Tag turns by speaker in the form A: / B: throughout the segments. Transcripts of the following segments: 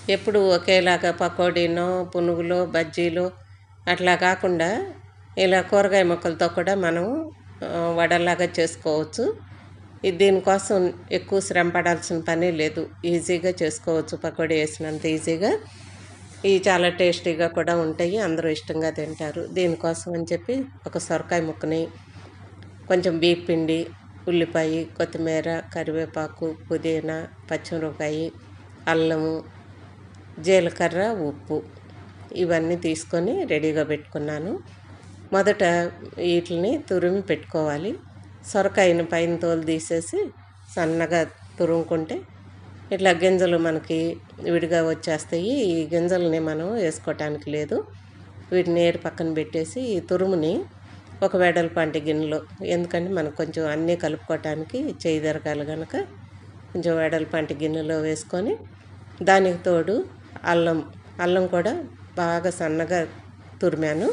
A: ఎప్పుడు ఒకేలాగా పకోడీనో పునుగులో బజ్జీలు అట్లా కాకుండా ఇలా కూరగాయ ముక్కలతో కూడా మనం ఆ, వడల్లాగా చేసుకోవచ్చు ఇది దీనికోసం ఎక్కువ శ్రమ పడాల్సిన పని లేదు ఈజీగా చేసుకోవచ్చు పకోడీ వేసినంత ఈజీగా ఇవి చాలా టేస్టీగా కూడా ఉంటాయి అందరూ ఇష్టంగా తింటారు దీనికోసం అని చెప్పి ఒక సొరకాయ ముక్కని కొంచెం బీప్ పిండి ఉల్లిపాయ కొత్తిమీర కరివేపాకు పుదీనా పచ్చిమిరపకాయ అల్లము జీలకర్ర ఉప్పు ఇవన్నీ తీసుకొని రెడీగా పెట్టుకున్నాను మొదట వీటిని తురిమి పెట్టుకోవాలి సొరకాయని పైన తోలు తీసేసి సన్నగా తురుముకుంటే ఇట్లా గింజలు మనకి విడిగా వచ్చేస్తాయి ఈ గింజల్ని మనం వేసుకోవటానికి లేదు వీటిని ఏరు పక్కన పెట్టేసి ఈ తురుముని ఒక వెడల్పాంటి గిన్నెలో ఎందుకంటే మనకు కొంచెం అన్నీ కలుపుకోవటానికి చేయి దొరకాలి కనుక కొంచెం వెడల్పాంటి గిన్నెలో వేసుకొని దానికి తోడు అల్లం అల్లం కూడా బాగా సన్నగా తురిమాను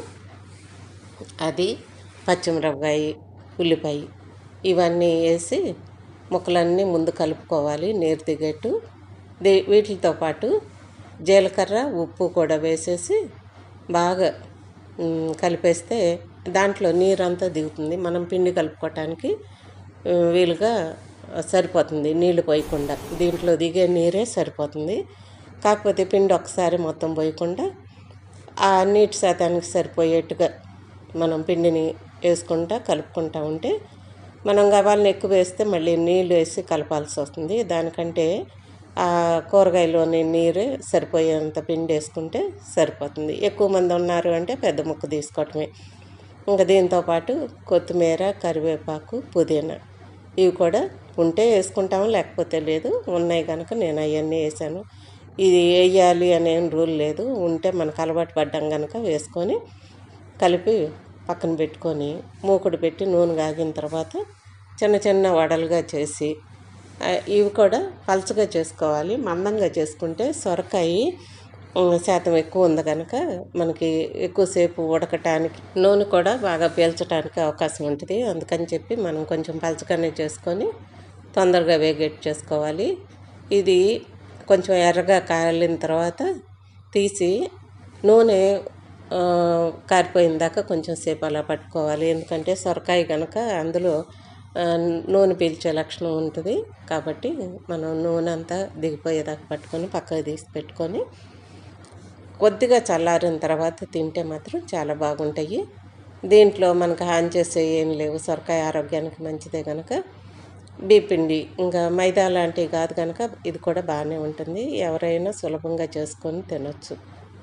A: అది పచ్చిమిరపకాయ ఉల్లిపాయ ఇవన్నీ వేసి ముక్కలన్నీ ముందు కలుపుకోవాలి నీరు దిగేట్టు దీ వీటితో పాటు జీలకర్ర ఉప్పు కూడా వేసేసి బాగా మ్, కలిపేస్తే దాంట్లో నీరంతా దిగుతుంది మనం పిండి కలుపుకోవటానికి ఆ, వీలుగా సరిపోతుంది నీళ్లు పోయకుండా దీంట్లో దిగే నీరే సరిపోతుంది కాకపోతే పిండి ఒకసారి మొత్తం పోయకుండా ఆ నీటి శాతానికి సరిపోయేట్టుగా మనం పిండిని వేసుకుంటా కలుపుకుంటా ఉంటే మనం గవాలను ఎక్కువ వేస్తే మళ్ళీ నీళ్ళు వేసి కలపాల్సి వస్తుంది దానికంటే ఆ కూరగాయలోని నీరు సరిపోయేంత పిండి వేసుకుంటే సరిపోతుంది ఎక్కువ మంది ఉన్నారు అంటే పెద్ద ముక్క తీసుకోవటమే ఇంకా దీంతో పాటు కొత్తిమీర కరివేపాకు పుదీనా ఇవి కూడా ఉంటే వేసుకుంటాము లేకపోతే లేదు ఉన్నాయి కనుక నేను అవన్నీ వేసాను ఇది వేయాలి అనేం రూల్ లేదు ఉంటే మనకు అలవాటు పడ్డాం కనుక వేసుకొని కలిపి పక్కన పెట్టుకొని మూకుడు పెట్టి నూనె కాగిన తర్వాత చిన్న చిన్న వడలుగా చేసి ఆ, ఇవి కూడా పలుచగా చేసుకోవాలి మందంగా చేసుకుంటే సొరకాయ ఉమ్, శాతం ఎక్కువ ఉంది కనుక మనకి ఎక్కువసేపు ఉడకటానికి నూనె కూడా బాగా పీల్చడానికి అవకాశం ఉంటుంది అందుకని చెప్పి మనం కొంచెం పలచగానే చేసుకొని తొందరగా వేగేట్ చేసుకోవాలి ఇది కొంచెం ఎర్రగా కాలిన తర్వాత తీసి నూనె ఆ, కారిపోయిన దాకా కొంచెం సేపు అలా పట్టుకోవాలి ఎందుకంటే సొరకాయ కనుక అందులో ఆ, నూనె పీల్చే లక్షణం ఉంటుంది కాబట్టి మనం నూనె అంతా దిగిపోయేదాకా పట్టుకొని పక్కకు తీసి పెట్టుకొని కొద్దిగా చల్లారిన తర్వాత తింటే మాత్రం చాలా బాగుంటాయి దీంట్లో మనకు హాని చేసే ఏం లేవు సొరకాయ ఆరోగ్యానికి మంచిదే కనుక బీపిండి ఇంకా మైదా లాంటివి కాదు కనుక ఇది కూడా బాగానే ఉంటుంది ఎవరైనా సులభంగా చేసుకొని తినొచ్చు